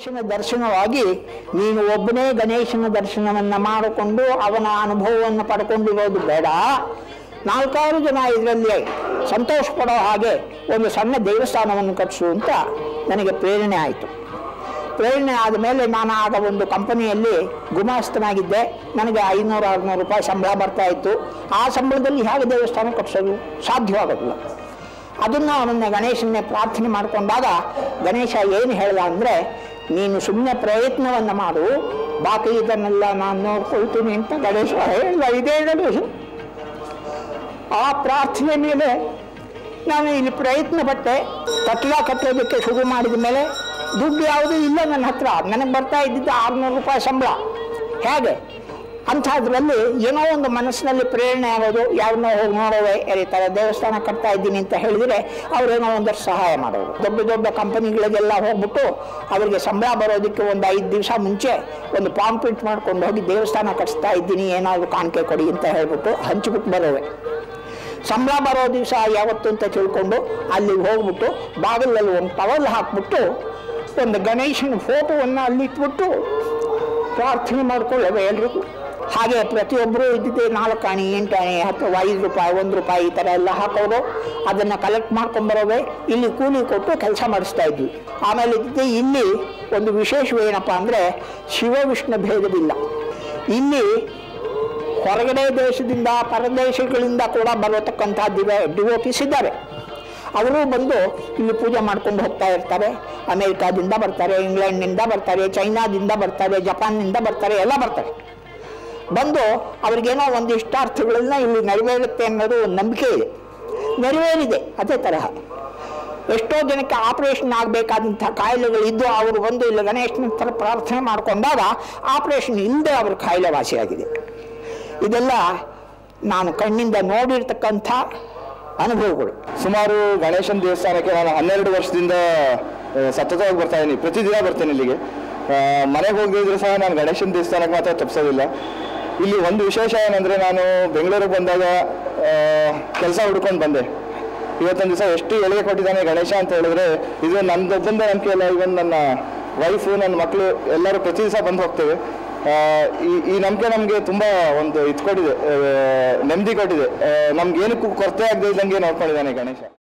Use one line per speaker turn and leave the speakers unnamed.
ಗಣೇಶನ ದರ್ಶನವಾಗಿ ನೀನು ಒಬ್ಬನೇ ಗಣೇಶನ ದರ್ಶನವನ್ನು ಮಾಡಿಕೊಂಡು ಅವನ ಅನುಭವವನ್ನು ಪಡ್ಕೊಂಡಿರೋದು ಬೇಡ ನಾಲ್ಕಾರು ಜನ ಇದರಲ್ಲಿ ಸಂತೋಷ ಪಡೋ ಹಾಗೆ ಒಂದು ಸಣ್ಣ ದೇವಸ್ಥಾನವನ್ನು ಕಟ್ಟಿಸು ಅಂತ ನನಗೆ ಪ್ರೇರಣೆ ಆಯಿತು ಪ್ರೇರಣೆ ಆದ ಮೇಲೆ ನಾನು ಆಗ ಒಂದು ಕಂಪನಿಯಲ್ಲಿ ಗುಮಾಸ್ತನಾಗಿದ್ದೆ ನನಗೆ ಐನೂರು ಆರುನೂರು ರೂಪಾಯಿ ಸಂಬಳ ಬರ್ತಾ ಇತ್ತು ಆ ಸಂಬಳದಲ್ಲಿ ಹೇಗೆ ದೇವಸ್ಥಾನ ಕಟ್ಟಿಸೋದು ಸಾಧ್ಯವಾಗೋದಿಲ್ಲ ಅದನ್ನು ಅವನನ್ನು ಗಣೇಶನ್ನೇ ಪ್ರಾರ್ಥನೆ ಮಾಡಿಕೊಂಡಾಗ ಗಣೇಶ ಏನು ಹೇಳ್ದ ಅಂದರೆ ನೀನು ಸುಮ್ಮನೆ ಪ್ರಯತ್ನವನ್ನು ಮಾಡು ಬಾಕಿ ಇದನ್ನೆಲ್ಲ ನಾನು ನೋಡ್ಕೊಳ್ತೀನಿ ಅಂತ ಗಣೇಶ ಹೇಳ್ದ ಇದೇ ಗಣೇಶ ಆ ಪ್ರಾರ್ಥನೆ ಮೇಲೆ ನಾನು ಇಲ್ಲಿ ಪ್ರಯತ್ನ ಪಟ್ಟೆ ಕಟ್ಟಡ ಕಟ್ಟೋದಕ್ಕೆ ಶುರು ಮಾಡಿದ ಮೇಲೆ ದುಡ್ಡು ಯಾವುದೂ ಇಲ್ಲ ನನ್ನ ಹತ್ರ ನನಗೆ ಬರ್ತಾ ಇದ್ದಿದ್ದು ಆರುನೂರು ರೂಪಾಯಿ ಸಂಬಳ ಹೇಗೆ ಅಂಥದ್ರಲ್ಲಿ ಏನೋ ಒಂದು ಮನಸ್ಸಿನಲ್ಲಿ ಪ್ರೇರಣೆ ಆಗೋದು ಯಾರನ್ನೋ ಹೋಗಿ ನೋಡೋವೆ ಈ ಥರ ದೇವಸ್ಥಾನ ಕಟ್ತಾ ಇದ್ದೀನಿ ಅಂತ ಹೇಳಿದರೆ ಅವರೇನೋ ಒಂದಷ್ಟು ಸಹಾಯ ಮಾಡೋರು ದೊಡ್ಡ ದೊಡ್ಡ ಕಂಪನಿಗಳಿಗೆಲ್ಲ ಹೋಗ್ಬಿಟ್ಟು ಅವರಿಗೆ ಸಂಬಳ ಬರೋದಕ್ಕೆ ಒಂದು ಐದು ದಿವಸ ಮುಂಚೆ ಒಂದು ಪಾಂಪ್ಲೆಟ್ ಮಾಡ್ಕೊಂಡು ಹೋಗಿ ದೇವಸ್ಥಾನ ಕಟ್ಟಿಸ್ತಾ ಇದ್ದೀನಿ ಏನಾದರೂ ಕಾಣಿಕೆ ಕೊಡಿ ಅಂತ ಹೇಳ್ಬಿಟ್ಟು ಹಂಚಿಬಿಟ್ಟು ಬರೋವೆ ಸಂಬಳ ಬರೋ ದಿವಸ ಯಾವತ್ತು ಅಂತ ತಿಳ್ಕೊಂಡು ಅಲ್ಲಿಗೆ ಹೋಗ್ಬಿಟ್ಟು ಬಾಗಿಲಲ್ಲಿ ಒಂದು ಟವಲ್ ಹಾಕ್ಬಿಟ್ಟು ಒಂದು ಗಣೇಶನ ಫೋಟೋವನ್ನು ಅಲ್ಲಿ ಇಟ್ಬಿಟ್ಟು ಪ್ರಾರ್ಥನೆ ಮಾಡ್ಕೊಳ್ಳೇವೆ ಎಲ್ರಿಗೂ ಹಾಗೆ ಪ್ರತಿಯೊಬ್ಬರು ಇದ್ದಿದ್ದೆ ನಾಲ್ಕು ಆಣಿ ಎಂಟು ಆಣಿ ಅಥವಾ ಐದು ರೂಪಾಯಿ ಒಂದು ರೂಪಾಯಿ ಈ ಥರ ಎಲ್ಲ ಹಾಕೋರು ಅದನ್ನು ಕಲೆಕ್ಟ್ ಮಾಡ್ಕೊಂಬರೋವೆ ಇಲ್ಲಿ ಕೂಲಿ ಕೊಟ್ಟು ಕೆಲಸ ಮಾಡಿಸ್ತಾ ಇದ್ವಿ ಆಮೇಲೆ ಇದ್ದಿದ್ದೆ ಇಲ್ಲಿ ಒಂದು ವಿಶೇಷವೇನಪ್ಪ ಅಂದರೆ ಶಿವ ವಿಷ್ಣು ಭೇದವಿಲ್ಲ ಇಲ್ಲಿ ಹೊರಗಡೆ ದೇಶದಿಂದ ಪರದೇಶಗಳಿಂದ ಕೂಡ ಬರತಕ್ಕಂಥ ದಿವ ಡಿವೋಟಿಸ್ ಇದ್ದಾರೆ ಅವರು ಬಂದು ಇಲ್ಲಿ ಪೂಜೆ ಮಾಡ್ಕೊಂಡು ಹೋಗ್ತಾ ಇರ್ತಾರೆ ಅಮೇರಿಕಾದಿಂದ ಬರ್ತಾರೆ ಇಂಗ್ಲೆಂಡ್ನಿಂದ ಬರ್ತಾರೆ ಚೈನಾದಿಂದ ಬರ್ತಾರೆ ಜಪಾನ್ನಿಂದ ಬರ್ತಾರೆ ಎಲ್ಲ ಬರ್ತಾರೆ ಬಂದು ಅವ್ರಿಗೇನೋ ಒಂದು ಇಷ್ಟಾರ್ಥಗಳನ್ನ ಇಲ್ಲಿ ನೆರವೇರುತ್ತೆ ಅನ್ನೋದು ಒಂದು ನಂಬಿಕೆ ಇದೆ ನೆರವೇರಿದೆ ಅದೇ ತರಹ ಎಷ್ಟೋ ಜನಕ್ಕೆ ಆಪರೇಷನ್ ಆಗಬೇಕಾದಂಥ ಕಾಯಿಲೆಗಳಿದ್ದು ಅವರು ಬಂದು ಇಲ್ಲಿ ಗಣೇಶನ ಹತ್ರ ಪ್ರಾರ್ಥನೆ ಮಾಡಿಕೊಂಡಾಗ ಆಪರೇಷನ್ ಇಲ್ಲದೆ ಅವ್ರ ಕಾಯಿಲೆ ವಾಸಿಯಾಗಿದೆ ಇದೆಲ್ಲ ನಾನು ಕಣ್ಣಿಂದ ನೋಡಿರ್ತಕ್ಕಂಥ ಅನುಭವಗಳು
ಸುಮಾರು ಗಣೇಶನ ದೇವಸ್ಥಾನಕ್ಕೆ ನಾನು ಹನ್ನೆರಡು ವರ್ಷದಿಂದ ಆ, ಸತತವಾಗಿ ಬರ್ತಾ ಇದ್ದೀನಿ ಪ್ರತಿದಿನ ಬರ್ತೇನೆ ಇಲ್ಲಿಗೆ ಆ, ಮನೆಗೆ ಹೋಗಿದ್ರು ಸಹ ನಾನು ಗಣೇಶನ ದೇವಸ್ಥಾನಕ್ಕೆ ಮಾತ್ರ ತಪ್ಪಿಸೋದಿಲ್ಲ ಇಲ್ಲಿ ಒಂದು ವಿಶೇಷ ಏನಂದರೆ ನಾನು ಬೆಂಗಳೂರಿಗೆ ಬಂದಾಗ ಕೆಲಸ ಹುಡ್ಕೊಂಡು ಬಂದೆ ಇವತ್ತೊಂದು ದಿವಸ ಎಷ್ಟು ಎಳಿಗೆ ಕೊಟ್ಟಿದ್ದಾನೆ ಗಣೇಶ ಅಂತ ಹೇಳಿದ್ರೆ ಇದು ನನ್ನದೊಬ್ಬಂದ ನಂಬಿಕೆ ಅಲ್ಲ ಇವನ್ ನನ್ನ ವೈಫು ನನ್ನ ಮಕ್ಕಳು ಎಲ್ಲರೂ ಪ್ರತಿ ದಿವಸ ಬಂದು ಹೋಗ್ತೇವೆ ಆ, ಈ ಈ ನಂಬಿಕೆ ನಮಗೆ ತುಂಬ ಒಂದು ಇದು ಕೊಟ್ಟಿದೆ ಆ, ನೆಮ್ಮದಿ ಕೊಟ್ಟಿದೆ ನಮ್ಗೆ ಏನಕ್ಕೂ ಕೊರತೆ ಆಗದೆ ಇದ್ದಂಗೆ ನೋಡ್ಕೊಂಡಿದ್ದಾನೆ ಗಣೇಶ